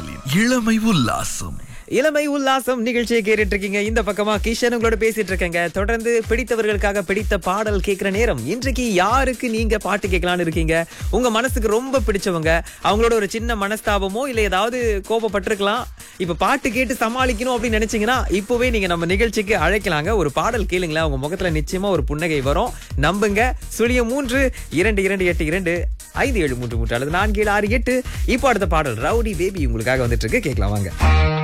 மின்னலின் இளமை உல்லாசம் இளமை உல்லாசம் நிகழ்ச்சியை கேட்டுட்டு இருக்கீங்க இந்த பக்கமா கிஷன் உங்களோட பேசிட்டு இருக்கேங்க தொடர்ந்து பிடித்தவர்களுக்காக பிடித்த பாடல் கேட்கிற நேரம் இன்றைக்கு யாருக்கு நீங்க பாட்டு கேட்கலான்னு இருக்கீங்க உங்க மனசுக்கு ரொம்ப பிடிச்சவங்க அவங்களோட ஒரு சின்ன மனஸ்தாபமோ இல்ல ஏதாவது கோபப்பட்டிருக்கலாம் இப்ப பாட்டு கேட்டு சமாளிக்கணும் அப்படின்னு நினைச்சீங்கன்னா இப்பவே நீங்க நம்ம நிகழ்ச்சிக்கு அழைக்கலாங்க ஒரு பாடல் கேளுங்களேன் உங்க முகத்துல நிச்சயமா ஒரு புன்னகை வரும் நம்புங்க சுழியம் மூன்று இரண்டு இரண்டு எட்டு இரண்டு ஐந்து ஏழு மூன்று மூன்று அல்லது நான்கு ஏழு ஆறு எட்டு இப்போ அடுத்த பாடல் ரவுடி பேபி உங்களுக்காக வந்துட்டு இருக்கு கேட்கலாம் வாங்க